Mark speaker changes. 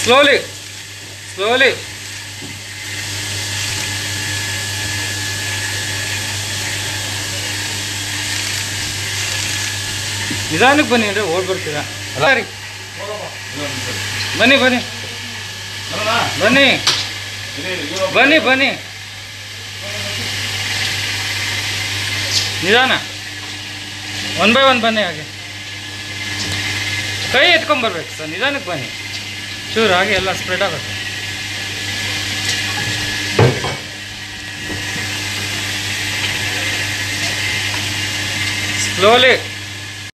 Speaker 1: slowly slowly ನಿಧಾನಕ್ಕೆ ಬನ್ನಿ ಅಂದರೆ ಓಡ್ ಬರ್ತೀರಾ ಅಲ್ಲ ರೀ ಬನ್ನಿ ಬನ್ನಿ ಬನ್ನಿ ಬನ್ನಿ ಬನ್ನಿ ನಿಧಾನ ಒನ್ ಬೈ ಒನ್ ಬನ್ನಿ ಹಾಗೆ ಕೈ ಎತ್ಕೊಂಬರ್ಬೇಕು ಸರ್ ನಿಧಾನಕ್ಕೆ ಬನ್ನಿ ಚೂರು ಹಾಗೆ ಎಲ್ಲ ಸ್ಪ್ರೆಡ್ ಆಗುತ್ತೆ ಸ್ಲೋಲಿ